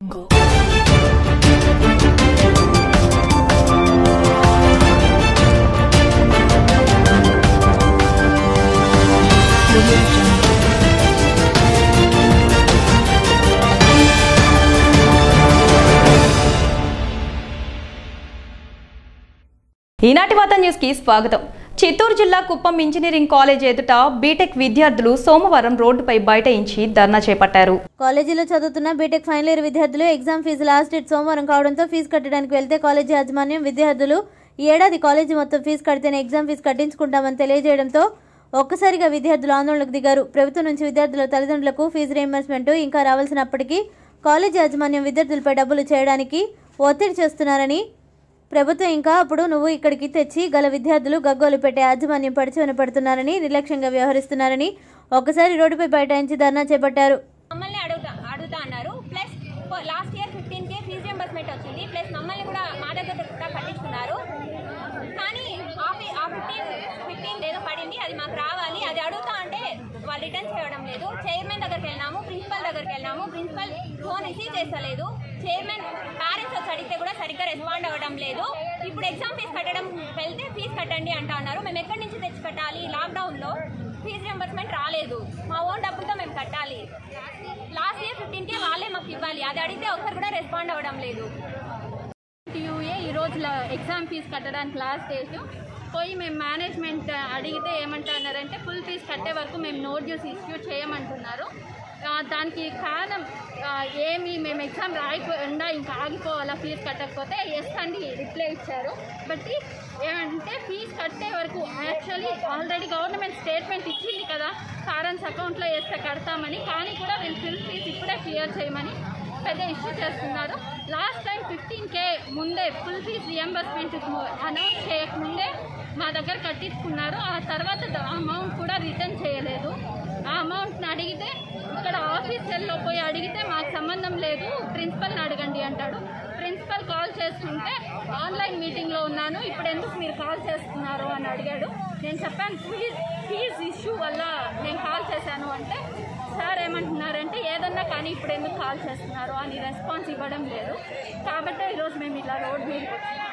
Go. Audio Jungle. ఈనాటి వార్త news కి స్వాగతం చిత్తూరు జిల్లా కుప్పం ఇంజనీరింగ్ కాలేజ్ ఎదుట బీటెక్ విద్యార్థులు సోమవారం రోడ్డుపై బైఠాయించి ధర్నా చేపట్టారు కాలేజీలో చదువుతున్న బీటెక్ ఫైనల్ ఇయర్ విద్యార్థులు ఎగ్జామ్ ఫీజు లాస్ట్ డేట్ సోమవారం కావడంతో ఫీజు కట్టడానికి వెళ్తే కాలేజీ యాజమాన్యం విద్యార్థులు ఈ ఏడాది కాలేజీ మొత్తం ఫీజు కడితేనే ఎగ్జామ్ ఫీజు కట్టించుకుంటామని తెలియజేయడంతో ఒక్కసారిగా విద్యార్థులు ఆందోళనకు దిగారు ప్రభుత్వం నుంచి విద్యార్థుల తల్లిదండ్రులకు ఫీజు రీయింబర్స్మెంట్ ఇంకా రావాల్సినప్పటికీ కాలేజీ యాజమాన్యం విద్యార్థులపై డబ్బులు చేయడానికి ఒత్తిడి చేస్తున్నారని ప్రభుత్వం ఇంకా అప్పుడు నువ్వు ఇక్కడికి తెచ్చి గల విద్యార్థులు గగ్గోలు పెట్టే యాజమాన్యం పడిచి పడుతున్నారని నిర్లక్ష్యంగా వ్యవహరిస్తున్నారని ఒక్కసారి రోడ్డుపై బైఠాయించి ధర్నా చేపట్టారు మమ్మల్ని అడుగుతా అడుగుతా అన్నారు plus last year fifteen K fee reimbursement వచ్చింది ప్లస్ మమ్మల్ని కూడా మా దగ్గర కూడా కట్టించుకున్నారు కానీ ఆ ఫీ- ఆ ఫిఫ్టీన్ ఫిఫ్టీన్ ఏదో పడింది అది మాకు రావాలి అది అడుగుతా అంటే వాళ్ళు రిటర్న్ చేయడం లేదు చైర్మన్ దగ్గరికి వెళ్ళినాము ప్రిన్సిపల్ దగ్గరికి వెళ్ళినాము ప్రిన్సిపల్ ఫోన్ రిసీవ్ చేస్తలేదు చైర్మన్ పేరెంట్స్ వచ్చి అడిగితే కూడా సరిగ్గా రెస్పాండ్ అవ్వడం లేదు ఇప్పుడు ఎగ్జామ్ ఫీజు కట్టడం వెళ్తే ఫీజు కట్టండి అంటా అన్నారు మేము ఎక్కడి నుంచి తెచ్చి కట్టాలి లాక్డౌన్లో ఫీజు రింబర్స్మెంట్ రాలేదు మా ఓన్ డబ్బులతో మేము కట్టాలి లాస్ట్ ఇయర్ ఫిఫ్టీన్ కే వాళ్ళే మాకు ఇవ్వాలి అది అడిగితే ఒక్కరు కూడా రెస్పాండ్ అవ్వడం లేదు టీయూఏ ఈ రోజు ల- ఎగ్జామ్ ఫీజు కట్టడానికి లాస్ట్ డేట్ పోయి మేము మేనేజ్మెంట్ అడిగితే ఏమంటున్నారంటే ఫుల్ ఫీజు కట్టే వరకు మేము నోట్ డ్యూస్ ఇష్యూ చేయమంటున్నారు ఆ, దానికి కారణం ఆ, ఏమి మేము ఎగ్జామ్ రాయకుండా ఇంకా ఆగిపోవాలా ఫీజు కట్టకపోతే ఎస్ అండి రిప్లై ఇచ్చారు బట్ ఏమంటే ఫీజు కట్టే వరకు యాక్చువల్లీ ఆల్రెడీ గవర్నమెంట్ స్టేట్మెంట్ ఇచ్చింది కదా పేరెంట్స్ అకౌంట్లో వేస్తే కడతామని కానీ కూడా వీళ్ళు ఫిల్ ఫీజు ఇప్పుడే క్లియర్ చేయమని పెద్ద ఇష్యూ చేస్తున్నారు లాస్ట్ టైం ఫిఫ్టీన్ కే ముందే ఫుల్ ఫీజ్ రియంబర్స్మెంట్ అనౌన్స్ చేయకముందే మా దగ్గర కట్టించుకున్నారు ఆ తర్వాత అమౌంట్ కూడా రిటర్న్ చేయలేదు ఆ అమౌంట్ని అడిగితే ఇక్కడ ఆఫీసర్లో పోయి అడిగితే మాకు సంబంధం లేదు ప్రిన్సిపల్ని అడగండి అంటాడు ప్రిన్సిపల్ కాల్ చేస్తుంటే ఆన్లైన్ మీటింగ్లో ఉన్నాను ఇప్పుడు ఎందుకు మీరు కాల్ చేస్తున్నారు అని అడిగాడు నేను చెప్పాను ఫీజ్ ఫీజ్ ఇష్యూ వల్ల నేను కాల్ చేశాను అంటే సార్ ఏమంటున్నారంటే ఏదన్నా కానీ ఇప్పుడు ఎందుకు కాల్ చేస్తున్నారు అని రెస్పాన్స్ ఇవ్వడం లేదు కాబట్టి ఈరోజు మేము ఇలా రోడ్ మీదకి వచ్చినాం